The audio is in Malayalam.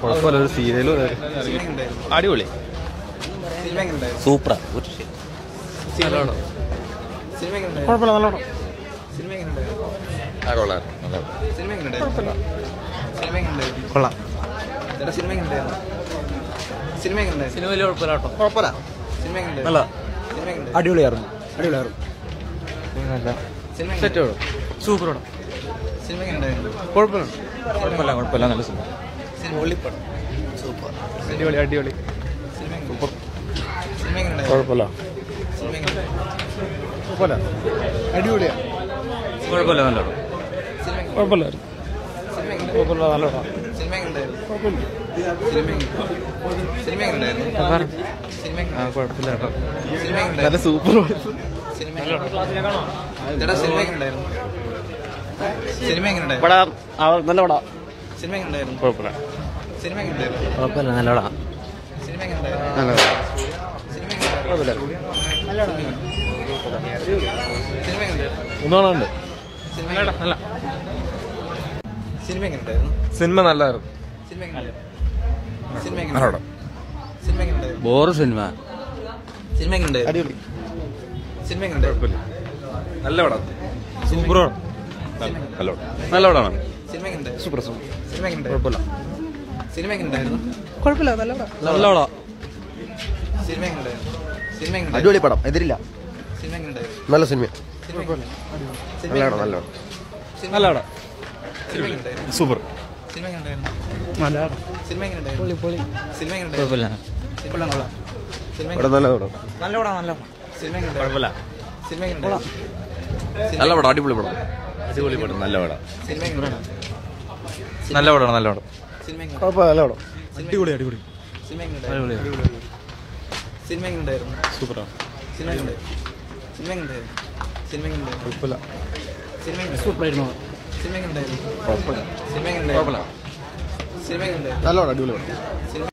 കുഴപ്പമില്ല ഒരു സീരിയലും അടിപൊളി സൂപ്പറാ കുഴപ്പമില്ല നല്ല കൊള്ളാം സിനിമ വലിയ കുഴപ്പമില്ല കേട്ടോ കുഴപ്പമില്ല നല്ല അടിപൊളിയായിരുന്നു അടിപൊളിയായിരുന്നു സെറ്റ് സൂപ്പർ കുഴപ്പമില്ല കുഴപ്പമില്ല കുഴപ്പമില്ല നല്ല സിനിമ അടിപൊളി അടിപൊളി കുഴപ്പമില്ല കുഴപ്പമില്ല അടിപൊളിയാ കുഴപ്പമില്ല നല്ല കുഴപ്പമില്ലായിരുന്നു കുഴപ്പമില്ല നല്ല ആ കുഴപ്പമില്ല കേട്ടോ നല്ല സൂപ്പർ പടം നല്ല പടം കുഴപ്പമില്ല കുഴപ്പമില്ല നല്ലതാ നല്ല ഒന്നാളുണ്ട് സിനിമ നല്ലതായിരുന്നു ബോറ് സിനിമ അടിപൊളി കുഴപ്പമില്ല നല്ല പടം സൂപ്പർ നല്ല പടം നല്ല പടമാണ് സൂപ്പർ സൂപ്പർ കുഴപ്പമില്ല കുഴപ്പമില്ല നല്ല പടം നല്ല പടം അടിപൊളി പടം എതിരില്ല നല്ല സിനിമ നല്ല പടം നല്ല പടം നല്ല പടം സൂപ്പർ കുഴപ്പമില്ല പടം നല്ല പടം നല്ല പടാ നല്ല കുഴപ്പമില്ല നല്ല പടം അടിപൊളി പടം അടിപൊളി പടം നല്ല പടം നല്ല പടമാണ് നല്ല പടം കുഴപ്പമില്ല നല്ല പടം അടിപൊളി അടിപൊളി സൂപ്പറാണ് കുഴപ്പമില്ല സൂപ്പറായിരുന്നു കുഴപ്പമില്ല നല്ല പടം അടിപൊളി പടം